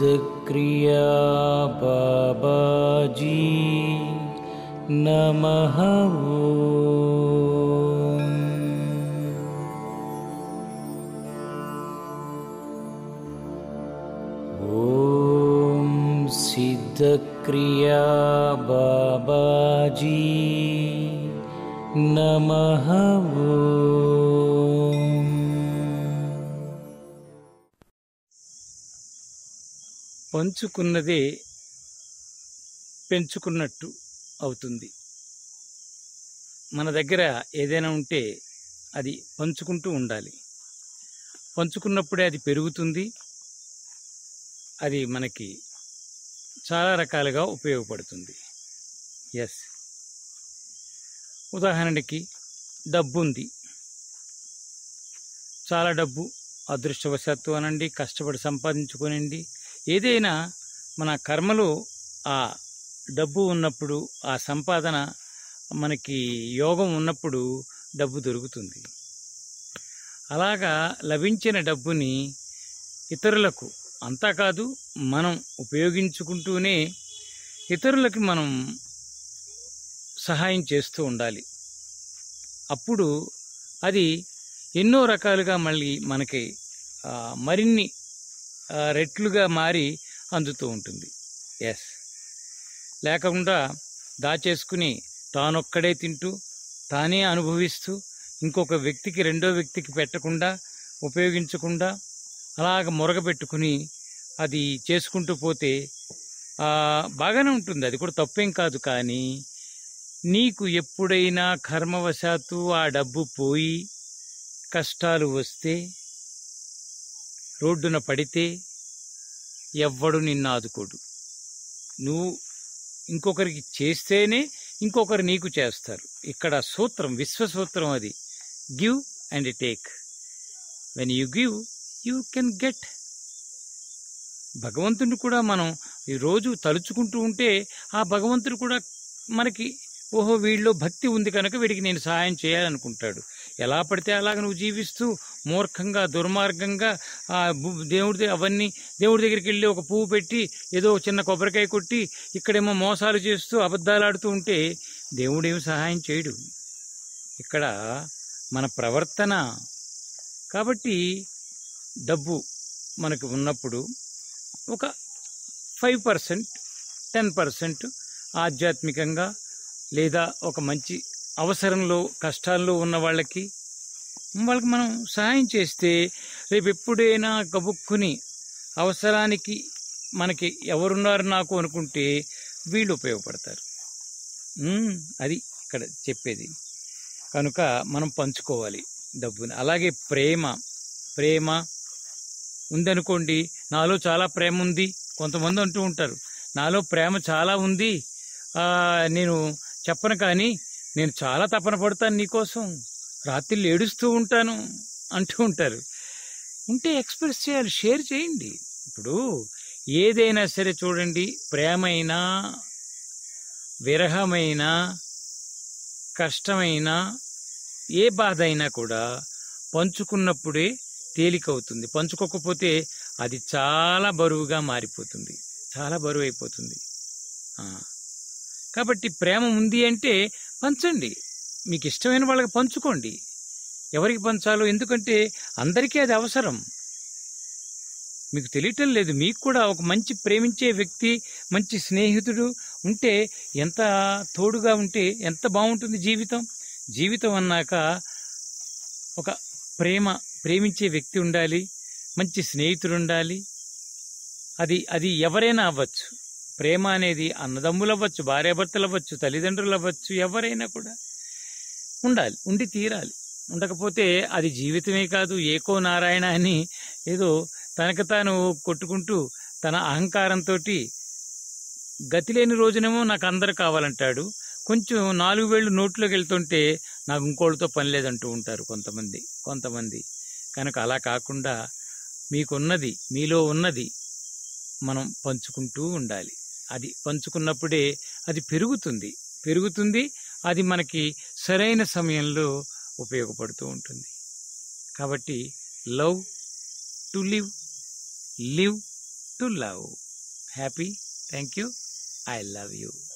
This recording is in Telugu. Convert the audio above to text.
सिद्धक्रिया बाबाजी नमः ॐ सिद्धक्रिया बाबाजी नमः పంచుకున్నదే పెంచుకున్నట్టు అవుతుంది మన దగ్గర ఏదైనా ఉంటే అది పంచుకుంటూ ఉండాలి పంచుకున్నప్పుడే అది పెరుగుతుంది అది మనకి చాలా రకాలుగా ఉపయోగపడుతుంది ఎస్ ఉదాహరణకి డబ్బు ఉంది చాలా డబ్బు అదృష్టవశాత్తు అనండి కష్టపడి సంపాదించుకోనండి ఏదైనా మన కర్మలో ఆ డబ్బు ఉన్నప్పుడు ఆ సంపాదన మనకి యోగం ఉన్నప్పుడు డబ్బు దొరుకుతుంది అలాగా లభించిన డబ్బుని ఇతరులకు అంతా కాదు మనం ఉపయోగించుకుంటూనే ఇతరులకి మనం సహాయం చేస్తూ ఉండాలి అప్పుడు అది ఎన్నో రకాలుగా మళ్ళీ మనకి ఆ, మరిన్ని ఆ, రెట్లుగా మారి అందుతూ ఉంటుంది ఎస్ లేకుండా దాచేసుకుని తానొక్కడే తింటూ తానే అనుభవిస్తూ ఇంకొక వ్యక్తికి రెండో వ్యక్తికి పెట్టకుండా ఉపయోగించకుండా అలాగ మొరగబెట్టుకుని అది చేసుకుంటూ పోతే ఆ, బాగానే ఉంటుంది అది కూడా తప్పేం కాదు కానీ నీకు ఎప్పుడైనా కర్మవశాత్తు ఆ డబ్బు పోయి కష్టాలు వస్తే రోడ్డున పడితే ఎవ్వడు నిన్ను ఆదుకోడు నువ్వు ఇంకొకరికి చేస్తేనే ఇంకొకరు నీకు చేస్తారు ఇక్కడ సూత్రం విశ్వసూత్రం అది give and take when you give you can get భగవంతుడిని కూడా మనం ఈ రోజు తలుచుకుంటూ ఉంటే ఆ భగవంతుడు కూడా మనకి ఓహో వీళ్ళలో భక్తి ఉంది కనుక వీడికి నేను సహాయం చేయాలనుకుంటాడు ఎలా పడితే అలాగ నువ్వు జీవిస్తూ మూర్ఖంగా దుర్మార్గంగా ఆ బు- దేవుడి అవన్నీ దేవుడి దగ్గరికి వెళ్ళి ఒక పువ్వు పెట్టి ఏదో ఒక చిన్న కొబ్బరికాయ కొట్టి ఇక్కడేమో మోసాలు చేస్తూ అబద్ధాలు ఆడుతూ ఉంటే దేవుడేమి సహాయం చేయడు ఇక్కడ మన ప్రవర్తన కాబట్టి డబ్బు మనకు ఉన్నప్పుడు ఒక ఫైవ్ పర్సెంట్ టెన్ పర్సెంట్ ఆధ్యాత్మికంగా లేదా ఒక మంచి అవసరంలో కష్టాల్లో ఉన్న వాళ్ళకి వాళ్ళకి మనం సహాయం చేస్తే రేపు ఎప్పుడైనా గబుక్కుని అవసరానికి మనకి ఎవరున్నారు నాకు అనుకుంటే వీళ్ళు ఉపయోగపడతారు ఉమ్, అది ఇక్కడ చెప్పేది కనుక మనం పంచుకోవాలి డబ్బుని అలాగే ప్రేమ ప్రేమ ఉందనుకోండి నాలో చాలా ప్రేమ ఉంది కొంతమంది అంటూ ఉంటారు నాలో ప్రేమ చాలా ఉంది ఆ, నేను చెప్పను కానీ నేను చాలా తపన పడతాను నీకోసం రాత్రిళ్ళు ఏడుస్తూ ఉంటాను అంటూ ఉంటారు ఉంటే ఎక్స్ప్రెస్ చేయాలి షేర్ చేయండి ఇప్పుడు ఏదైనా సరే చూడండి ప్రేమైనా విరహమైన కష్టమైన ఏ బాధ అయినా కూడా పంచుకున్నప్పుడే తేలికవుతుంది పంచుకోకపోతే అది చాలా బరువుగా మారిపోతుంది చాలా బరువు అయిపోతుంది ఆ. కాబట్టి ప్రేమ ఉంది అంటే పంచండి మీకు ఇష్టమైన వాళ్ళకి పంచుకోండి ఎవరికి పంచాలో ఎందుకంటే అందరికీ అది అవసరం మీకు తెలియటం లేదు మీకు కూడా ఒక మంచి ప్రేమించే వ్యక్తి మంచి స్నేహితుడు ఉంటే ఎంత తోడుగా ఉంటే ఎంత బాగుంటుంది జీవితం జీవితం అన్నాక ఒక ప్రేమ ప్రేమించే వ్యక్తి ఉండాలి మంచి స్నేహితుడు ఉండాలి అది అది ఎవరైనా అవ్వచ్చు ప్రేమ అనేది అన్నదమ్ములు అవ్వచ్చు భార్యాభర్తలు అవ్వచ్చు తల్లిదండ్రులు అవ్వచ్చు ఎవరైనా కూడా ఉండాలి ఉండి తీరాలి ఉండకపోతే అది జీవితమే కాదు ఏకో నారాయణ అని ఏదో తనకు తాను కొట్టుకుంటూ తన అహంకారంతో గతి లేని రోజునేమో నాకు అందరు కావాలంటాడు కొంచెం నాలుగు వేళ్ళు నోట్లోకి వెళ్తుంటే నాకు ఇంకోళ్ళతో పని లేదంటూ ఉంటారు కొంతమంది కొంతమంది కనుక అలా కాకుండా మీకున్నది మీలో ఉన్నది మనం పంచుకుంటూ ఉండాలి అది పంచుకున్నప్పుడే అది పెరుగుతుంది పెరుగుతుంది అది మనకి సరైన సమయంలో ఉపయోగపడుతూ ఉంటుంది కాబట్టి love to live live to love happy thank you I love you